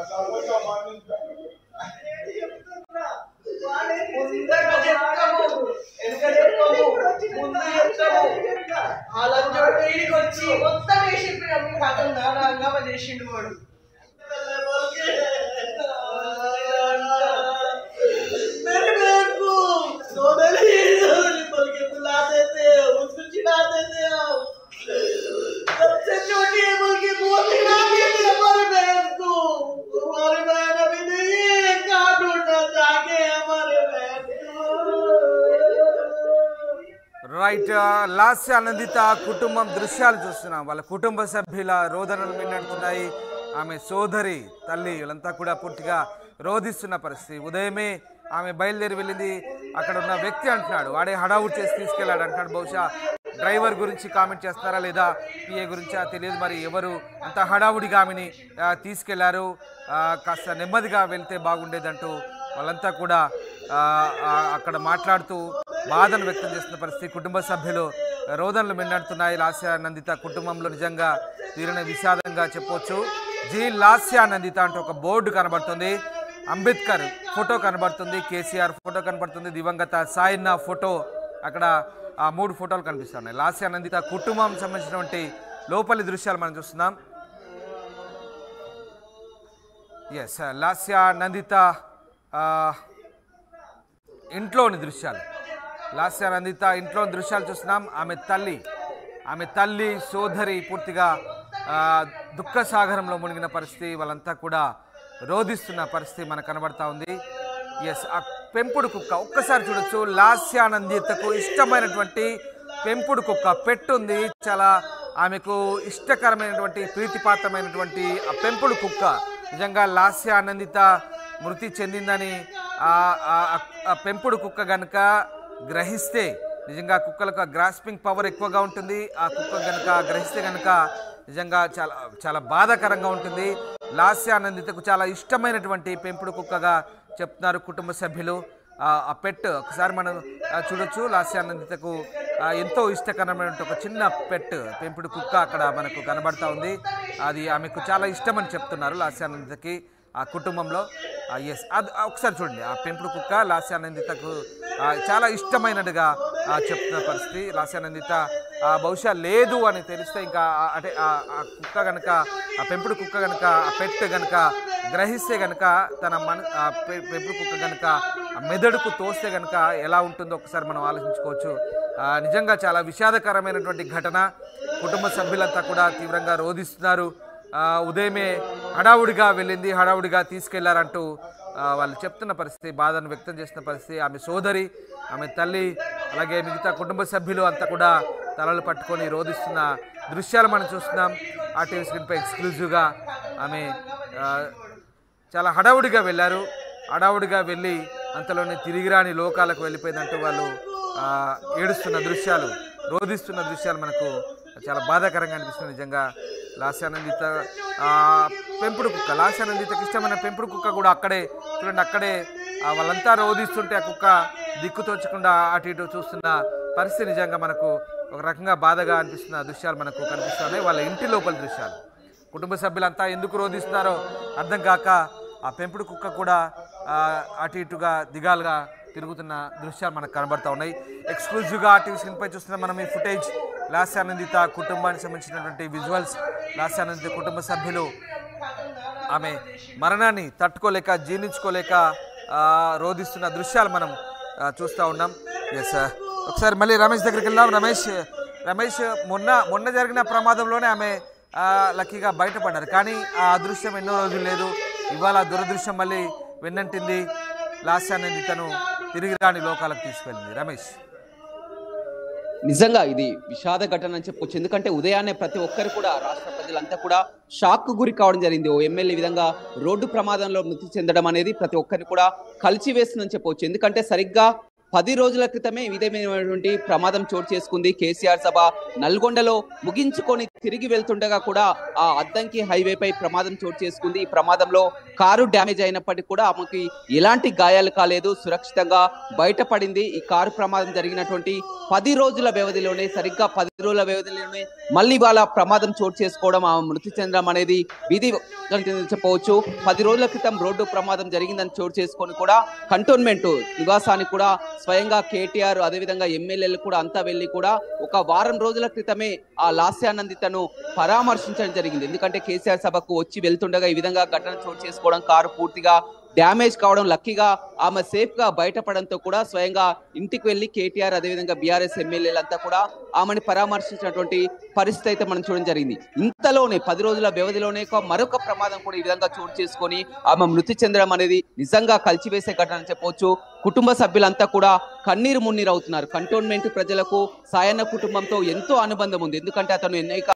ముందర చెప్తాము వెనక చెప్తాము ముందు చెప్తాము ఆ లంచోడు వీడికి వచ్చి మొత్తం వేసి మీ కథం నానా హంగామా చేసిండు వాడు मेरे बहन को सोने नहीं बोल के बुला देते हो उसको चिढ़ा देते हो सबसे छोटी है बोल के बहुत चिढ़ा देते हमारे बहन को हमारे बहन अभी नहीं है कहाँ ढूंढना जाके हमारे बहन को రైట్ లాస్య ఆనందిత కుటుంబం దృశ్యాలు చూస్తున్నాం వాళ్ళ కుటుంబ సభ్యుల రోదనలు మిన్నడుతున్నాయి ఆమె సోదరి తల్లి వీళ్ళంతా కూడా పూర్తిగా రోధిస్తున్న పరిస్థితి ఉదయమే ఆమె బయలుదేరి వెళ్ళింది అక్కడ ఉన్న వ్యక్తి అంటున్నాడు వాడే హడావుడ్ చేసి తీసుకెళ్ళాడు అంటున్నాడు బహుశా డ్రైవర్ గురించి కామెంట్ చేస్తారా లేదా పిఏ గురించా తెలియదు మరి ఎవరు అంత హడావుడిగా ఆమెని ఆ, తీసుకెళ్లారు ఆ, కాస్త నెమ్మదిగా వెళ్తే బాగుండేదంటూ వాళ్ళంతా కూడా ఆ, ఆ, అక్కడ మాట్లాడుతూ బాధను వ్యక్తం చేస్తున్న పరిస్థితి కుటుంబ సభ్యులు రోదనలు మిన్నడుతున్నాయి లాస్యానందిత కుటుంబంలో నిజంగా తీరని విషాదంగా చెప్పొచ్చు జీ లాస్యానందిత అంటూ ఒక బోర్డు కనబడుతుంది అంబేద్కర్ ఫోటో కనబడుతుంది కేసీఆర్ ఫోటో కనబడుతుంది దివంగత సాయన్న ఫోటో అక్కడ ఆ మూడు ఫోటోలు కనిపిస్తున్నాయి లాస్యానందిత కుటుంబం సంబంధించినటువంటి లోపలి దృశ్యాలు మనం చూస్తున్నాం ఎస్ లాస్య నందిత ఆ, ఇంట్లోని దృశ్యాలు లాస్య నందిత ఇంట్లోని దృశ్యాలు చూస్తున్నాం ఆమె తల్లి ఆమె తల్లి సోదరి పూర్తిగా ఆ, దుఃఖ సాగరంలో మునిగిన పరిస్థితి వాళ్ళంతా కూడా రోధిస్తున్న పరిస్థితి మనకు కనబడతా ఉంది ఎస్ ఆ పెంపుడు కుక్క ఒక్కసారి చూడొచ్చు లాస్యానందితకు ఇష్టమైనటువంటి పెంపుడు కుక్క పెట్టుంది చాలా ఆమెకు ఇష్టకరమైనటువంటి ప్రీతిపాత్రమైనటువంటి ఆ పెంపుడు కుక్క నిజంగా లాస్య ఆనందిత మృతి చెందిందని ఆ- ఆ- ఆ పెంపుడు కుక్క గనుక గ్రహిస్తే నిజంగా కుక్కలకు గ్రాస్పింగ్ పవర్ ఎక్కువగా ఉంటుంది ఆ కుక్క గనుక గ్రహిస్తే గనుక నిజంగా చాలా చాలా బాధాకరంగా ఉంటుంది లాస్య ఆనందితకు చాలా ఇష్టమైనటువంటి పెంపుడు కుక్కగా చెప్తున్నారు కుటుంబ సభ్యులు ఆ ఆ పెట్ ఒకసారి మనం ఆ, చూడొచ్చు లాస్యానందితకు ఆ, ఎంతో ఇష్టకరమైన ఒక చిన్న పెట్ పెంపుడు కుక్క అక్కడ మనకు కనబడతా ఉంది అది ఆమెకు చాలా ఇష్టమని చెప్తున్నారు లాస్యానందితకి ఆ కుటుంబంలో ఎస్ అది ఆ, ఒకసారి చూడండి ఆ పెంపుడు కుక్క లాస్యానందితకు ఆ, చాలా ఇష్టమైనట్టుగా ఆ, చెప్తున్న పరిస్థితి లాస్యానందిత ఆ, బహుశా లేదు అని తెలిస్తే ఇంకా ఆ- అంటే ఆ- ఆ కుక్క కనుక ఆ పెంపుడు కుక్క కనుక ఆ పెట్ కనుక గ్రహిస్తే గనుక తన మన ఆ పె- పెంపుడు కుక్క కనుక ఆ మెదడుకు తోస్తే గనుక ఎలా ఉంటుందో ఒకసారి మనం ఆలోచించుకోవచ్చు ఆ, నిజంగా చాలా విషాదకరమైనటువంటి ఘటన కుటుంబ సభ్యులంతా కూడా తీవ్రంగా రోధిస్తున్నారు ఆ, ఉదయమే హడావుడిగా వెళ్ళింది హడావుడిగా తీసుకెళ్లారంటూ ఆ, వాళ్ళు చెప్తున్న పరిస్థితి బాధను వ్యక్తం చేస్తున్న పరిస్థితి ఆమె సోదరి ఆమె తల్లి అలాగే మిగతా కుటుంబ సభ్యులు అంతా కూడా తలలు పట్టుకొని రోధిస్తున్న దృశ్యాలు మనం చూస్తున్నాం ఆర్టీవీ స్క్రీన్పై ఎక్స్క్లూజివ్గా ఆమె ఆ, చాలా హడావుడిగా వెళ్ళారు హడావుడిగా వెళ్ళి అంతలోనే తిరిగి రాని లోకాలకు వెళ్ళిపోయిందంటూ వాళ్ళు ఆ, ఏడుస్తున్న దృశ్యాలు రోధిస్తున్న దృశ్యాలు మనకు చాలా బాధాకరంగా అనిపిస్తుంది నిజంగా లాస్యానందిత ఆ, పెంపుడు కుక్క లాస్యానందితకి ఇష్టమైన పెంపుడు కుక్క కూడా అక్కడే చూడండి అక్కడే ఆ, వాళ్ళంతా రోధిస్తుంటే ఆ కుక్క దిక్కు తోచకుండా అటు ఇటు చూస్తున్న పరిస్థితి నిజంగా మనకు ఒక రకంగా బాధగా అనిపిస్తున్న దృశ్యాలు మనకు కనిపిస్తున్నాయి వాళ్ళ ఇంటి లోపల దృశ్యాలు కుటుంబ సభ్యులంతా ఎందుకు రోధిస్తున్నారో అర్థం కాక ఆ పెంపుడు కుక్క కూడా ఆ, అటు ఇటుగా దిగాలుగా తిరుగుతున్న దృశ్యాలు మనకు కనబడతా ఉన్నాయి ఎక్స్క్లూజివ్గా ఆర్టీవీ స్క్రీన్పై చూస్తున్న మనం ఈ ఫుటేజ్ లాస్యానందిత కుటుంబానికి సంబంధించినటువంటి విజువల్స్ లాస్యానందిత కుటుంబ సభ్యులు ఆమె మరణాన్ని తట్టుకోలేక జీర్ణించుకోలేక ఆ, రోధిస్తున్న దృశ్యాలు మనం ఆ, చూస్తూ ఉన్నాం ఎస్ ఒకసారి మళ్ళీ రమేష్ దగ్గరికి వెళ్దాం రమేష్ రమేష్ మొన్న మొన్న జరిగిన ప్రమాదంలోనే ఆమె ఆ, లక్కీగా బయటపడ్డారు కానీ ఆ అదృశ్యం ఎన్నో రోజులు లేదు ఇవాళ ఆ దురదృశ్యం మళ్ళీ వెన్నంటింది లాస్యానంది తను తిరిగి రాని లోకాలకు తీసుకెళ్ళింది రమేష్ నిజంగా ఇది విషాద ఘటన అని చెప్పొచ్చు ఎందుకంటే ఉదయాన్నే ప్రతి ఒక్కరు కూడా రాష్ట్ర ప్రజలంతా కూడా షాక్ కు గురి కావడం జరిగింది ఓ ఎమ్మెల్యే విధంగా రోడ్డు ప్రమాదంలో మృతి చెందడం అనేది ప్రతి ఒక్కరిని కూడా కలిచివేస్తుందని చెప్పొచ్చు ఎందుకంటే సరిగ్గా పది రోజుల క్రితమే ఈ విధమైనటువంటి ప్రమాదం చోటు చేసుకుంది కేసీఆర్ సభ నల్గొండలో ముగించుకొని తిరిగి వెళ్తుండగా కూడా ఆ అద్దంకి హైవేపై ప్రమాదం చోటు చేసుకుంది ఈ ప్రమాదంలో కారు డ్యామేజ్ అయినప్పటికీ కూడా ఆమెకి ఎలాంటి గాయాలు కాలేదు సురక్షితంగా బయటపడింది ఈ కారు ప్రమాదం జరిగినటువంటి పది రోజుల వ్యవధిలోనే సరిగ్గా పది రోజుల వ్యవధిలోనే మళ్ళీ వాళ్ళ ప్రమాదం చోటు చేసుకోవడం ఆమె మృతి చెందడం అనేది విధి చెప్పవచ్చు పది రోజుల క్రితం రోడ్డు ప్రమాదం జరిగిందని చోటు చేసుకొని కూడా కంటోన్మెంట్ నివాసానికి కూడా స్వయంగా కేటీఆర్ అదేవిధంగా ఎమ్మెల్యేలు కూడా అంతా వెళ్ళి కూడా ఒక వారం రోజుల క్రితమే ఆ లాస్యానందితను పరామర్శించడం జరిగింది ఎందుకంటే కేసీఆర్ సభకు వచ్చి వెళ్తుండగా ఈ విధంగా ఘటన చోటు చేసుకోవడం కారు పూర్తిగా డ్యామేజ్ కావడం లక్కీగా ఆమె సేఫ్ గా బయటపడంతో కూడా స్వయంగా ఇంటికి వెళ్లి కేటీఆర్ అదేవిధంగా బీఆర్ఎస్ ఎమ్మెల్యేలంతా కూడా ఆమెను పరామర్శించినటువంటి పరిస్థితి అయితే మనం చూడడం జరిగింది ఇంతలోనే పది రోజుల వ్యవధిలోనే ఒక మరొక ప్రమాదం కూడా ఈ విధంగా చోటు చేసుకొని ఆమె మృతి చెందడం అనేది నిజంగా కలిచివేసే ఘటన అని చెప్పవచ్చు కుటుంబ సభ్యులంతా కూడా కన్నీరు మున్నీరు అవుతున్నారు కంటోన్మెంట్ ప్రజలకు సాయన్న కుటుంబంతో ఎంతో అనుబంధం ఉంది ఎందుకంటే అతను అనేక